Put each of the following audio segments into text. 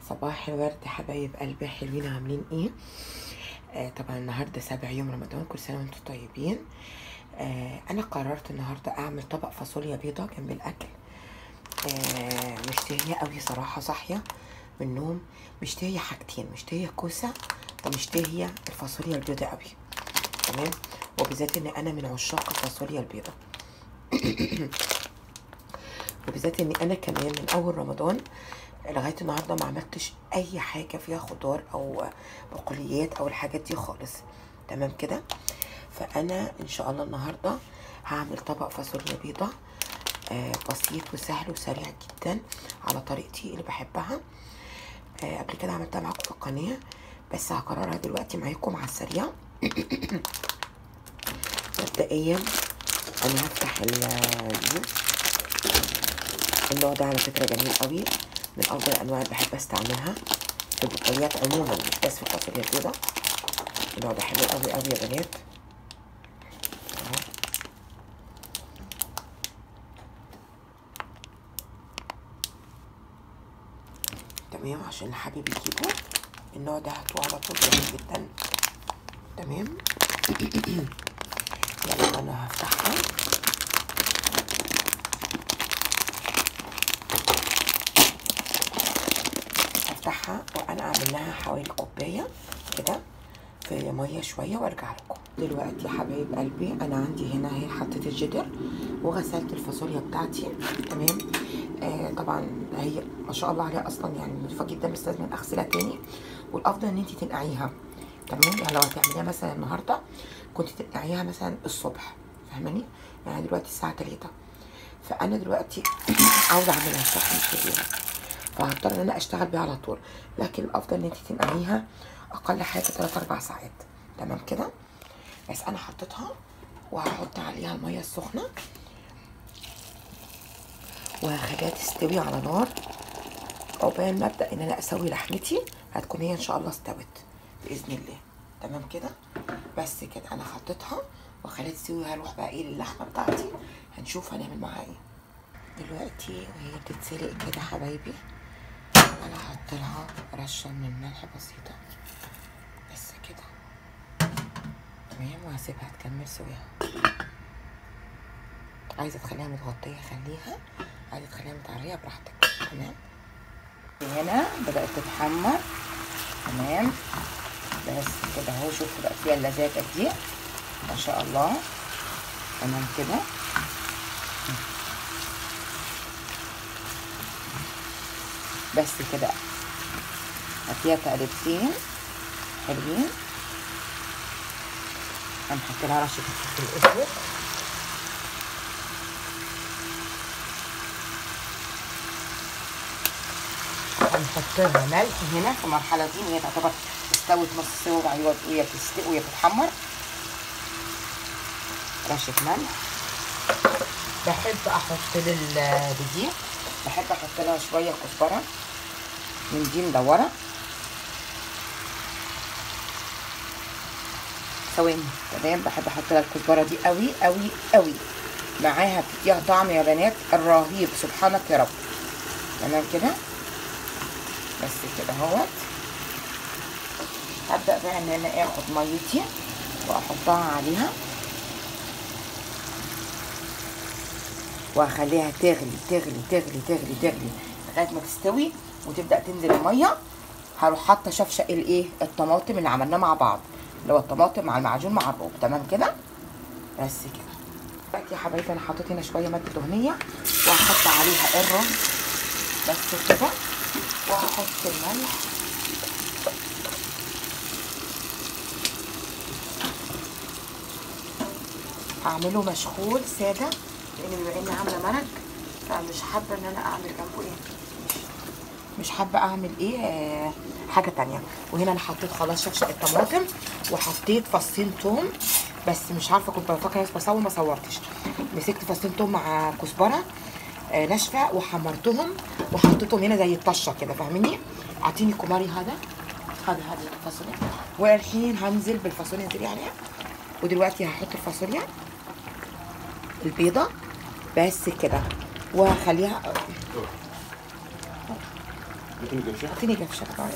صباح الورد حبايب قلبي حلوين عاملين ايه آه طبعا النهارده سابع يوم رمضان كل سنه وانتم طيبين آه انا قررت النهارده اعمل طبق فاصوليا بيضه جنب الاكل آه مشتهيه قوي صراحه صاحيه من النوم مشتهيه حاجتين مشتهيه كوسه ومشتهيه الفاصوليا البيضه قوي تمام وبالذات ان انا من عشاق الفاصوليا البيضه وبالذات ان انا كمان من اول رمضان لغايه النهارده ما عملتش اي حاجه فيها خضار او بقوليات او الحاجات دي خالص تمام كده فانا ان شاء الله النهارده هعمل طبق فاصوليا بيضه آه بسيط وسهل وسريع جدا على طريقتي اللي بحبها آه قبل كده عملتها معاكم في القناه بس هكررها دلوقتي معاكم على السريع مبدئيا انا هفتح ال النوع ده على فكره جميل قوي من افضل الانواع اللي بحب استعملها في البقوليات عموما مش بس في الفاصوليا البيضاء النوع ده حلو قوي قوي يا بنات اهو تمام عشان اللي حابب يجيبه النوع ده هاتوه على طول جميل جدا تمام يلا انا هفتحها هفتحها وانا اعمل لها حوالي كوبايه كده في ميه شويه وارجع لكم دلوقتي يا حبايب قلبي انا عندي هنا اهي حطيت الجدر وغسلت الفاصوليا بتاعتي تمام آه طبعا هي ما شاء الله عليها اصلا يعني نضيفه جدا بس لازم اغسلها تاني والافضل ان انت تنقعيها تمام يعني لو هتعمليها مثلا النهارده كنت تنقعيها مثلا الصبح فاهماني يعني دلوقتي الساعه 3 فانا دلوقتي عاوزه اعملها صح كبيره فهضطر ان انا اشتغل بيها على طول لكن الافضل ان انت تنقعيها اقل حاجه 3 4 ساعات تمام كده بس انا حطيتها وهحط عليها الميه السخنه وهخليها تستوي على نار عقبال ما ابدا ان انا اسوي لحمتي هتكون هي ان شاء الله استوت باذن الله تمام كده بس كده انا حطيتها وخليها تستوي هروح بقى ايه للحمه بتاعتي هنشوف هنعمل معاها ايه دلوقتي وهي بتتسلق كده حبايبي انا هحط لها رشه من الملح بسيطه بس كده تمام وهسيبها تكمل سويها عايزه تخليها متغطيه خليها عايزه تخليها متعريه براحتك تمام هنا بدأت تتحمر تمام بس كده اهو شوفوا بقى فيها اللذاذة دي ما شاء الله تمام كده بس كده هديها تقلبتين حلوين هنحط لها رشة الفلفل الأسود هنحط لها ملح هنا في المرحلة دي هي تعتبر استوت نص سوا وبعدين وهي بتستوي وهي بتتحمر رشة ملح بحب احط للدي بحب احط لها شوية كزبرة من دي مدورة ثواني تمام بحب احط لها الكزبرة دي قوي قوي قوي معاها بتديها طعم يا بنات الرهيب سبحانك يا رب تمام كده بس كده اهوت هبدأ بقى ان انا اخد ميتي واحطها عليها واخليها تغلي تغلي تغلي تغلي تغلي لغايه ما تستوي وتبدا تنزل الميه هروح حاطه شفشق الايه الطماطم اللي عملناه مع بعض اللي هو الطماطم مع المعجون مع الرز تمام كده بس كده دلوقتي يا حبايبي انا حطيت هنا شويه ماده دهنيه وهحط عليها الرز بس كده وهحط الملح هعمله مشغول ساده لان بما اني عامله مرق فمش حابه ان انا اعمل جنبه ايه مش حابه اعمل ايه آه حاجه تانية وهنا انا حطيت خلاص شفشق الطماطم وحطيت فصين توم بس مش عارفه كنت بفكر بس بصور ما صورتش مسكت فصين توم مع كزبره آه ناشفه وحمرتهم وحطيتهم هنا زي الطشه كده فاهميني اعطيني كماري هذا هذا هذا الفاصوليا والحين هنزل بالفاصوليا انزلي عليها ودلوقتي هحط الفاصوليا البيضه بس كده وهخليها حطيتي كبشه حطيني كبشه طبعا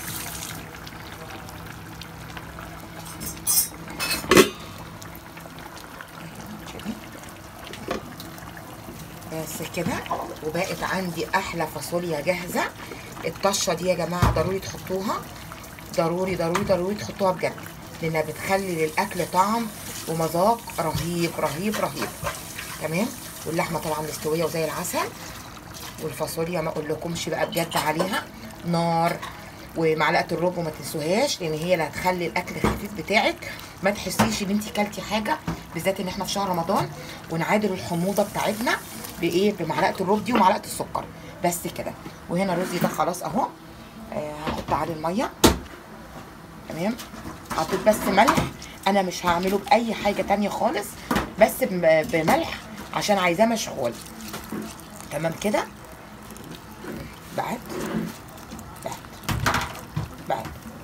بس كده وبقت عندي احلى فاصوليا جاهزه الطشه دي يا جماعه ضروري تحطوها ضروري ضروري ضروري تحطوها بجد لانها بتخلي للاكل طعم ومذاق رهيب رهيب رهيب تمام واللحمه طبعا مستويه وزي العسل والفاصوليا ما اقولكمش بقى بجد عليها نار ومعلقه الرز ما تنسوهاش لان هي اللي هتخلي الاكل الخفيف بتاعك ما تحسيش ان انت كلتي حاجه بالذات ان احنا في شهر رمضان ونعادل الحموضه بتاعتنا بايه بمعلقه الرز دي ومعلقه السكر بس كده وهنا رزي ده خلاص اهو آه، هحط عليه الميه تمام حطيت بس ملح انا مش هعمله باي حاجه تانية خالص بس بم- بملح عشان عايزاه مشغول تمام كده بعد بعد بعد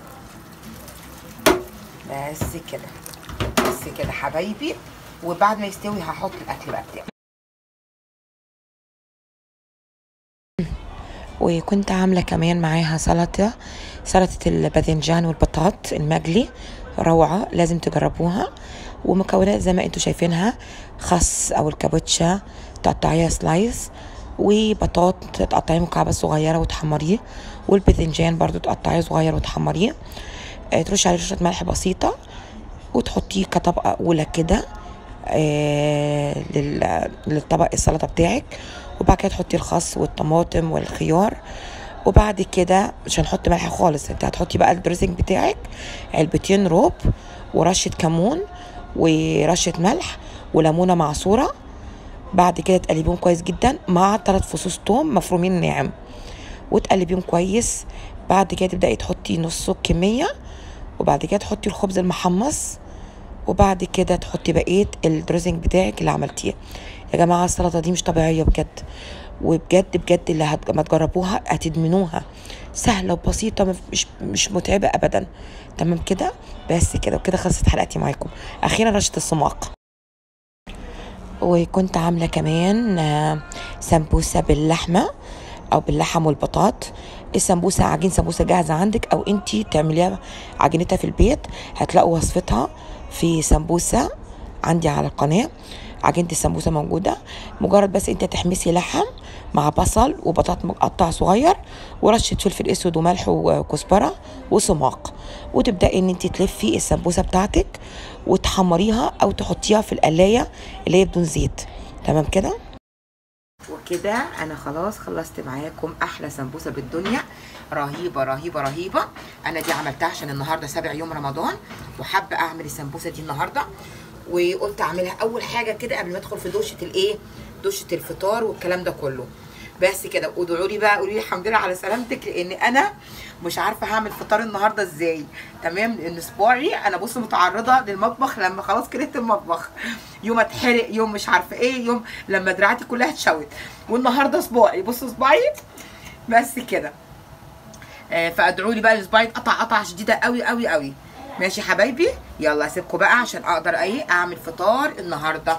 بس كده بس كده حبايبي وبعد ما يستوي هحط الاكل بقى بتاعي وكنت عاملة كمان معاها سلطة سلطة الباذنجان والبطاط المقلي روعة لازم تجربوها ومكونات زي ما انتوا شايفينها خس او الكابوتشا تقطعيها سلايس وبطاط تقطعيه مكعبات صغيرة وتحمريه والباذنجان برضو تقطعيه صغير وتحمريه آه، ترشي عليه رشة ملح بسيطة وتحطيه كطبقة أولى كده آه، لل- للطبق السلطة بتاعك وبعد كده تحطي الخس والطماطم والخيار وبعد كده مش هنحط ملح خالص انت هتحطي بقى الدريسنج بتاعك علبتين روب ورشة كمون ورشة ملح وليمونة معصورة بعد كده تقلبيهم كويس جدا مع ثلاث فصوص توم مفرومين ناعم وتقلبيهم كويس بعد كده تبدأي تحطي نص الكمية وبعد كده تحطي الخبز المحمص وبعد كده تحطي بقيه الدريسنج بتاعك اللي عملتيه يا جماعه السلطه دي مش طبيعيه بجد وبجد بجد اللي هت... ما تجربوها هتدمنوها سهله وبسيطه مف- مش مش متعبه ابدا تمام كده بس كده وكده خلصت حلقتي معاكم اخيرا رشه الصماق وكنت عامله كمان آه، سمبوسه باللحمه او باللحم والبطاط السمبوسه عجين سمبوسه جاهزه عندك او انتي تعمليها عجينتها في البيت هتلاقوا وصفتها في سمبوسه عندي على القناه عجينه السمبوسه موجوده مجرد بس انت تحمسي لحم مع بصل وبطاط مقطع صغير ورشه فلفل اسود وملح وكزبره وصماق وتبداي ان انت تلفي السمبوسه بتاعتك وتحمريها او تحطيها في القلايه اللي هي بدون زيت تمام كده وكده انا خلاص خلصت معاكم احلى سمبوسه بالدنيا رهيبه رهيبه رهيبه انا دي عملتها عشان النهارده سابع يوم رمضان وحابه اعمل السمبوسه دي النهارده وقلت اعملها اول حاجه كده قبل ما ادخل في دوشه الايه دوشه الفطار والكلام ده كله بس كده وادعوا لي بقى قولوا لي الحمد لله على سلامتك لان انا مش عارفه هعمل فطار النهارده ازاي تمام لان اسبوعي انا بص متعرضه للمطبخ لما خلاص كرهت المطبخ يوم اتحرق يوم مش عارفه ايه يوم لما دراعاتي كلها اتشوت والنهارده اسبوعي بص اسبوعي بس كده آه، فادعوا لي بقى الاسبوع يتقطع قطع شديده قوي قوي قوي ماشي يا حبايبي يلا اسيبكم بقى عشان اقدر ايه اعمل فطار النهارده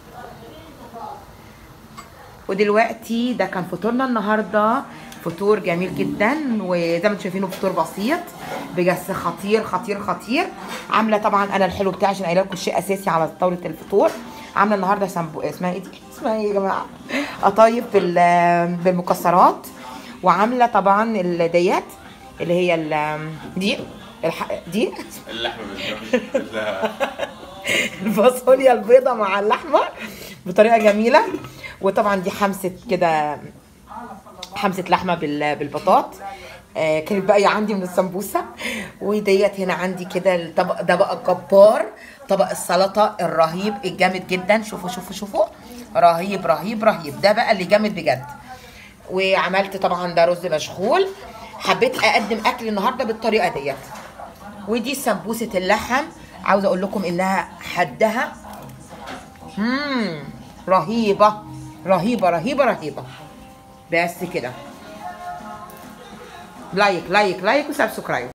ودلوقتي ده كان فطورنا النهارده فطور جميل جدا وزي ما انتم شايفينه فطور بسيط بجس خطير خطير خطير عامله طبعا انا الحلو بتاعي عشان قايله لكم شيء اساسي على طاوله الفطور عامله النهارده سمبو اسمها ايه دي اسمها ايه يا جماعه قطايف بال- بالمكسرات وعامله طبعا ال- ديت اللي هي ال- دي الح... دي اللحمه بالجمش لا الفاصوليا البيضة مع اللحمة بطريقة جميلة وطبعا دي حمسة كده حمسة لحمة بال- بالبطاط آه كانت باقية عندي من السمبوسة وديت هنا عندي كده الطبق ده بقى جبار طبق السلطة الرهيب الجامد جدا شوفوا شوفوا شوفوا رهيب رهيب رهيب ده بقى اللي جامد بجد وعملت طبعا ده رز مشغول حبيت اقدم اكل النهارده بالطريقه ديت ودي سمبوسه اللحم عاوزه اقول لكم انها حدها مم رهيبه رهيبه رهيبه رهيبه بس كده لايك لايك لايك وسبسكرايب